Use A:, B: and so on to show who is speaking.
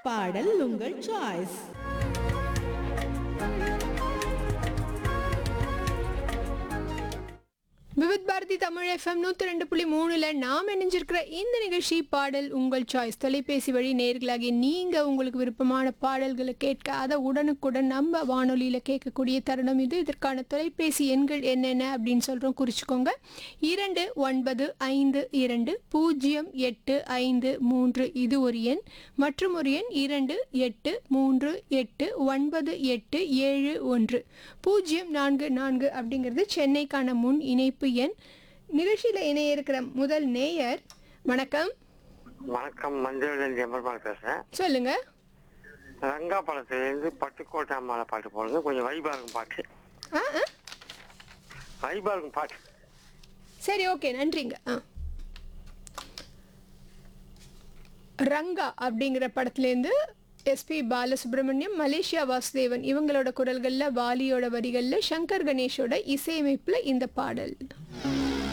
A: பாடல் உங்கள் choice
B: Vividh Bharati Tamil FM நூற்றி ரெண்டு புள்ளி மூணுல நாம் இணைஞ்சிருக்கிற இந்த நிகழ்ச்சி பாடல் உங்கள் சாய்ஸ் தொலைபேசி வழி நேர்களாகி நீங்கள் உங்களுக்கு விருப்பமான பாடல்களை கேட்க அதை உடனுக்குடன் நம்ம வானொலியில் கேட்கக்கூடிய தருணம் இது இதற்கான தொலைபேசி எண்கள் என்னென்ன அப்படின்னு சொல்கிறோம் குறிச்சிக்கோங்க இரண்டு ஒன்பது ஐந்து இரண்டு பூஜ்ஜியம் எட்டு ஐந்து மூன்று இது ஒரு எண் மற்றும் ஒரு எண் இரண்டு எட்டு மூன்று எட்டு ஒன்பது எட்டு ஏழு ஒன்று பூஜ்ஜியம் நான்கு நான்கு அப்படிங்கிறது சென்னைக்கான முன் இணைப்பு எண் நிகழ்ச்சியில் இணைய இருக்கிற முதல் நேயர் வணக்கம்
C: வணக்கம் மஞ்சள் எம்பெருமாள் பேசுறேன்
B: சொல்லுங்க
C: ரங்கா படத்துலேருந்து பட்டுக்கோட்டை அம்மாவை பாட்டு போடுங்க கொஞ்சம் வைபா இருக்கும் பாட்டு
B: ஆ ஆ
C: வைபா இருக்கும் பாட்டு
B: சரி ஓகே நன்றிங்க ஆ ரங்கா அப்படிங்கிற படத்துலேருந்து எஸ்பி பாலசுப்ரமணியம் மலேசியா வாசுதேவன் இவங்களோட குரல்களில் வாலியோட வரிகளில் சங்கர் கணேஷோட இசையமைப்பில் இந்த பாடல்